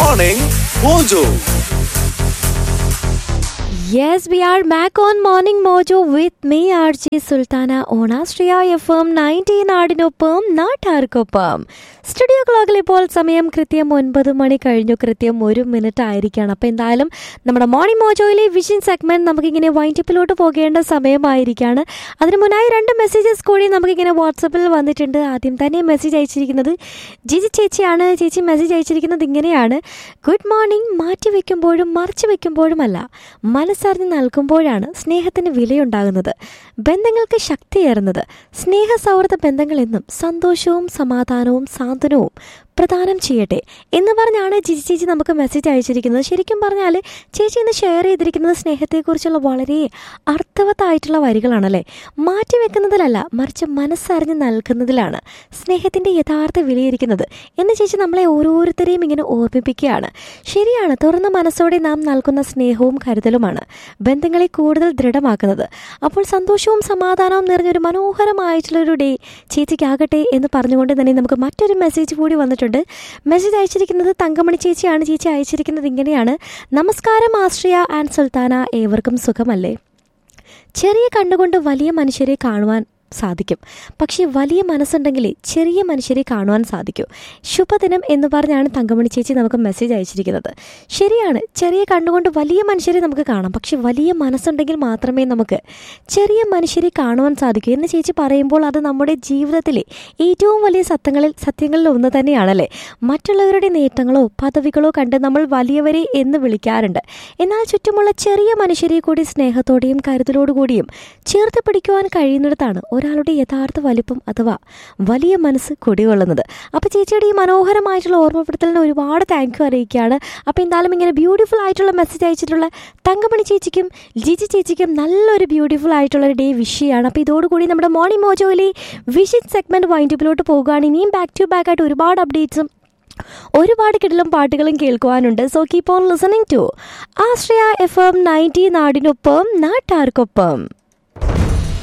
Morning Mojo. Yes, we are back on Morning Mojo with me, RJ Sultana on Astria FM 19 നാടിനൊപ്പം നാട്ടാർക്കൊപ്പം studio ക്ലോക്കിൽ ഇപ്പോൾ സമയം കൃത്യം ഒൻപത് മണി കഴിഞ്ഞു കൃത്യം ഒരു മിനിറ്റ് ആയിരിക്കുകയാണ് അപ്പോൾ എന്തായാലും നമ്മുടെ മോർണിംഗ് മോജോയിലെ വിഷൻ സെഗ്മെന്റ് നമുക്കിങ്ങനെ വൈൻഡിപ്പിലോട്ട് പോകേണ്ട സമയമായിരിക്കുകയാണ് അതിന് മുന്നായി രണ്ട് മെസ്സേജസ് കൂടി നമുക്കിങ്ങനെ വാട്സപ്പിൽ വന്നിട്ടുണ്ട് ആദ്യം തന്നെ മെസ്സേജ് അയച്ചിരിക്കുന്നത് ജിജി ചേച്ചിയാണ് ചേച്ചി മെസ്സേജ് അയച്ചിരിക്കുന്നത് ഇങ്ങനെയാണ് ഗുഡ് മോർണിംഗ് മാറ്റി വെക്കുമ്പോഴും മറച്ചു വെക്കുമ്പോഴുമല്ല മനസ്സറിഞ്ഞ് നൽകുമ്പോഴാണ് സ്നേഹത്തിന് വിലയുണ്ടാകുന്നത് ബന്ധങ്ങൾക്ക് ശക്തിയേറുന്നത് സ്നേഹ സൗഹൃദ ബന്ധങ്ങൾ എന്നും സന്തോഷവും സമാധാനവും സാന്ത്വനവും പ്രദാനം ചെയ്യട്ടെ എന്ന് പറഞ്ഞാണ് ജിജി ചേച്ചി നമുക്ക് മെസ്സേജ് അയച്ചിരിക്കുന്നത് ശരിക്കും പറഞ്ഞാൽ ചേച്ചി ഇന്ന് ഷെയർ ചെയ്തിരിക്കുന്നത് സ്നേഹത്തെക്കുറിച്ചുള്ള വളരെ അർത്ഥവത്തായിട്ടുള്ള വരികളാണല്ലേ മാറ്റി വെക്കുന്നതിലല്ല മറിച്ച് മനസ്സറിഞ്ഞ് നൽകുന്നതിലാണ് സ്നേഹത്തിൻ്റെ യഥാർത്ഥ വിലയിരിക്കുന്നത് എന്ന് ചേച്ചി നമ്മളെ ഓരോരുത്തരെയും ഇങ്ങനെ ഓർമ്മിപ്പിക്കുകയാണ് ശരിയാണ് തുറന്ന മനസ്സോടെ നാം നൽകുന്ന സ്നേഹവും കരുതലുമാണ് ബന്ധങ്ങളെ കൂടുതൽ ദൃഢമാക്കുന്നത് അപ്പോൾ സന്തോഷവും സമാധാനവും നിറഞ്ഞൊരു മനോഹരമായിട്ടുള്ളൊരു ഡേ ചേച്ചിക്കാകട്ടെ എന്ന് പറഞ്ഞുകൊണ്ട് തന്നെ നമുക്ക് മറ്റൊരു മെസ്സേജ് കൂടി വന്നിട്ടുണ്ട് മെസ്സേജ് അയച്ചിരിക്കുന്നത് തങ്കമണി ചേച്ചിയാണ് ചേച്ചി അയച്ചിരിക്കുന്നത് ഇങ്ങനെയാണ് നമസ്കാരം ആശ്രിയ ആൻഡ് സുൽത്താന ഏവർക്കും സുഖമല്ലേ ചെറിയ കണ്ണുകൊണ്ട് വലിയ മനുഷ്യരെ കാണുവാൻ സാധിക്കും പക്ഷേ വലിയ മനസ്സുണ്ടെങ്കിലേ ചെറിയ മനുഷ്യരെ കാണുവാൻ സാധിക്കൂ ശുഭദിനം എന്ന് പറഞ്ഞാണ് തങ്കമണി ചേച്ചി നമുക്ക് മെസ്സേജ് അയച്ചിരിക്കുന്നത് ശരിയാണ് ചെറിയ കണ്ണുകൊണ്ട് വലിയ മനുഷ്യരെ നമുക്ക് കാണാം പക്ഷെ വലിയ മനസ്സുണ്ടെങ്കിൽ മാത്രമേ നമുക്ക് ചെറിയ മനുഷ്യരെ കാണുവാൻ സാധിക്കൂ എന്ന് ചേച്ചി പറയുമ്പോൾ അത് നമ്മുടെ ജീവിതത്തിലെ ഏറ്റവും വലിയ സത്യങ്ങളിൽ സത്യങ്ങളിൽ ഒന്ന് തന്നെയാണല്ലേ മറ്റുള്ളവരുടെ നേട്ടങ്ങളോ പദവികളോ കണ്ട് നമ്മൾ വലിയവരെ എന്ന് വിളിക്കാറുണ്ട് എന്നാൽ ചുറ്റുമുള്ള ചെറിയ മനുഷ്യരെ കൂടി സ്നേഹത്തോടെയും കരുതലോടുകൂടിയും ചേർത്ത് പിടിക്കുവാൻ കഴിയുന്നിടത്താണ് ഒരാളുടെ യഥാർത്ഥ വലിപ്പം അഥവാ വലിയ മനസ്സ് കുടികൊള്ളുന്നത് അപ്പോൾ ചേച്ചിയുടെ ഈ മനോഹരമായിട്ടുള്ള ഓർമ്മപ്പെടുത്തലിന് ഒരുപാട് താങ്ക് യു അറിയിക്കുകയാണ് അപ്പോൾ എന്തായാലും ഇങ്ങനെ ബ്യൂട്ടിഫുൾ ആയിട്ടുള്ള മെസ്സേജ് അയച്ചിട്ടുള്ള തങ്കമണി ചേച്ചിക്കും ജിജി ചേച്ചിക്കും നല്ലൊരു ബ്യൂട്ടിഫുൾ ആയിട്ടുള്ള ഒരു ഡേ വിഷ് ചെയ്യാണ് അപ്പോൾ ഇതോടുകൂടി നമ്മുടെ മോർണിംഗ് മോജോയിലെ വിഷൻ സെഗ്മെൻറ്റ് വൈൻഡിപ്പിലോട്ട് പോകുകയാണ് ഇനിയും ബാക്ക് ടു ബാക്ക് ആയിട്ട് ഒരുപാട് അപ്ഡേറ്റ്സും ഒരുപാട് കിടലും പാട്ടുകളും കേൾക്കുവാനുണ്ട് so keep on listening to Ashraya F M ninety നാടിനൊപ്പം നാട്ടാർക്കൊപ്പം